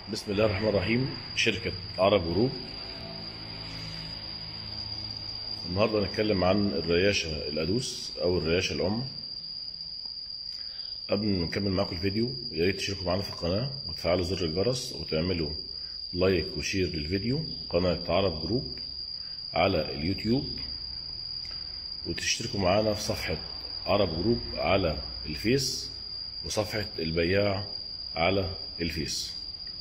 بسم الله الرحمن الرحيم شركة عرب جروب النهارده هنتكلم عن الرياشة الأدوس أو الرياشة الأم قبل ما نكمل معاكم الفيديو يا ريت تشتركوا معانا في القناة وتفعلوا زر الجرس وتعملوا لايك وشير للفيديو قناة عرب جروب على اليوتيوب وتشتركوا معانا في صفحة عرب جروب على الفيس وصفحة البياع على الفيس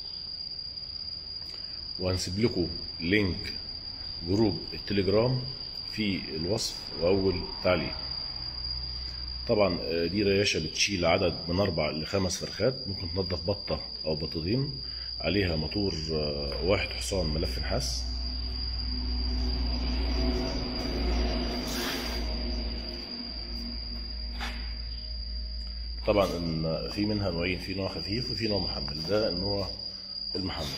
وهنسيب لكم لينك جروب التليجرام في الوصف واول تعليق طبعا دي رياشه بتشيل عدد من اربع لخمس فرخات ممكن تنظف بطه او بطتين عليها موتور واحد حصان ملف نحاس طبعا في منها نوعين في نوع خفيف وفي نوع محمل ده النوع المحمل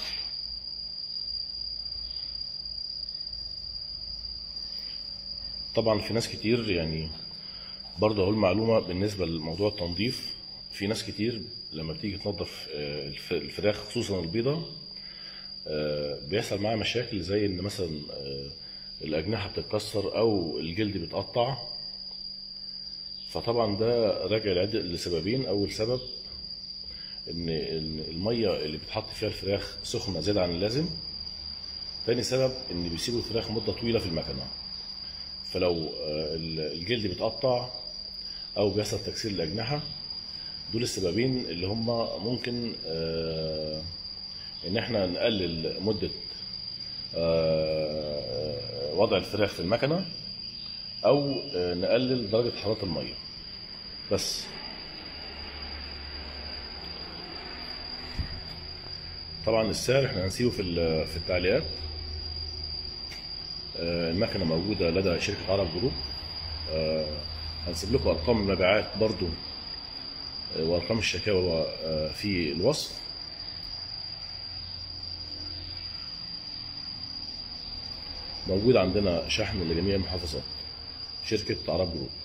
طبعا في ناس كتير يعني برضه اقول معلومه بالنسبه لموضوع التنظيف في ناس كتير لما بتيجي تنظف الفراخ خصوصا البيضه بيحصل معاها مشاكل زي ان مثلا الاجنحه بتتكسر او الجلد بيتقطع فطبعا ده راجع لعدة لسببين اول سبب ان الميه اللي بتحط فيها الفراخ سخنه زياده عن اللازم تاني سبب ان بيسيبوا الفراخ مده طويله في المكنه فلو الجلد بيتقطع او بيحصل تكسير الاجنحه دول السببين اللي هم ممكن ان احنا نقلل مده وضع الفراخ في المكنه او نقلل درجه حراره الميه بس طبعا السعر احنا هنسيبه في في التعليقات المكنه موجوده لدى شركه عرب جروب هنسيب لكم ارقام المبيعات برضو وارقام الشكاوى في الوصف موجود عندنا شحن لجميع المحافظات شركه عرب جروب